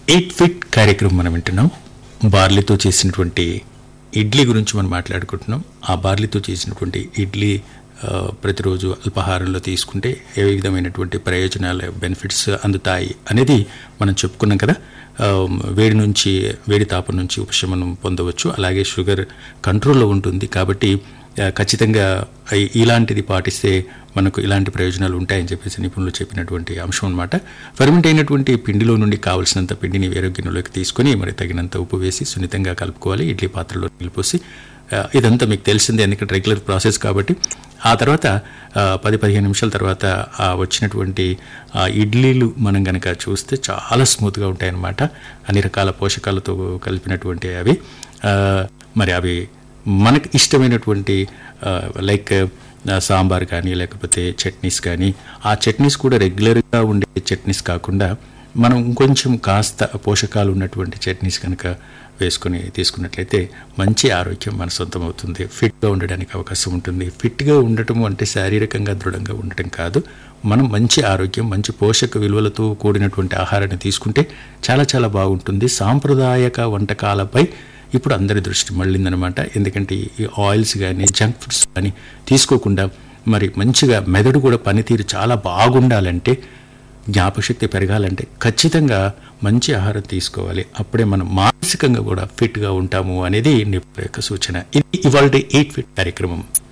eight fit కార్యక్రమం మనం వింటున్నాం బార్లీతో చేసినటువంటి ఇడ్లీ గురించి మనం మాట్లాడుకుంటున్నాం ఆ బార్లీతో చేసినటువంటి ఇడ్లీ ఆ, ప్రతిరోజు అల్పాహారంలో తీసుకుంటే ఏ విధమైనటువంటి ప్రయోజనాలు బెనిఫిట్స్ అందుతాయి అనేది మనం చెప్పుకున్నాం కదా ఆ, వేడి నుంచి వేడి తాపం నుంచి ఉపశమనం పొందవచ్చు అలాగే షుగర్ కంట్రోల్లో ఉంటుంది కాబట్టి ఆ, ఖచ్చితంగా ఇ- ఇలాంటిది పాటిస్తే మనకు ఇలాంటి ప్రయోజనాలు ఉంటాయని చెప్పేసి నిపుణులు చెప్పినటువంటి అంశం అనమాట ఫెర్మెంట్ అయినటువంటి పిండిలో నుండి కావలసినంత పిండిని వేరే గిన్నెలోకి తీసుకొని మరి తగినంత ఉప్పు వేసి సున్నితంగా కలుపుకోవాలి ఇడ్లీ పాత్రలో నీళ్ళు పోసి ఆ, ఇదంతా మీకు తెలిసిందే ఎందుకంటే రెగ్యులర్ ప్రాసెస్ కాబట్టి ఆ తర్వాత ఆ, పది పదిహేను నిమిషాల తర్వాత ఆ వచ్చినటువంటి ఆ ఇడ్లీలు మనం కనుక చూస్తే చాలా స్మూత్గా ఉంటాయన్నమాట అన్ని రకాల పోషకాలతో కలిపినటువంటి అవి ఆ, మరి అవి మనకు ఇష్టమైనటువంటి ఆ, లైక్ ఆ, సాంబార్ కానీ లేకపోతే చట్నీస్ కానీ ఆ చట్నీస్ కూడా రెగ్యులర్గా ఉండే చట్నీస్ కాకుండా మనం ఇంకొంచెం కాస్త పోషకాలు ఉన్నటువంటి చట్నీస్ కనుక వేసుకొని తీసుకున్నట్లయితే మంచి ఆరోగ్యం మన సొంతం అవుతుంది ఫిట్గా ఉండడానికి అవకాశం ఉంటుంది ఫిట్గా ఉండటం అంటే శారీరకంగా దృఢంగా ఉండటం కాదు మనం మంచి ఆరోగ్యం మంచి పోషక విలువలతో కూడినటువంటి ఆహారాన్ని తీసుకుంటే చాలా చాలా బాగుంటుంది సాంప్రదాయక వంటకాలపై ఇప్పుడు అందరి దృష్టి మళ్ళిందనమాట ఎందుకంటే ఈ ఆయిల్స్ కానీ జంక్ ఫుడ్స్ కానీ తీసుకోకుండా మరి మంచిగా మెదడు కూడా పనితీరు చాలా బాగుండాలంటే జ్ఞాపకశక్తి పెరగాలంటే ఖచ్చితంగా మంచి ఆహారం తీసుకోవాలి అప్పుడే మనం మానసికంగా కూడా ఫిట్గా ఉంటాము అనేది నిపుణుల యొక్క సూచన ఇది ఇవాళ ఎయిట్ ఫిట్ కార్యక్రమం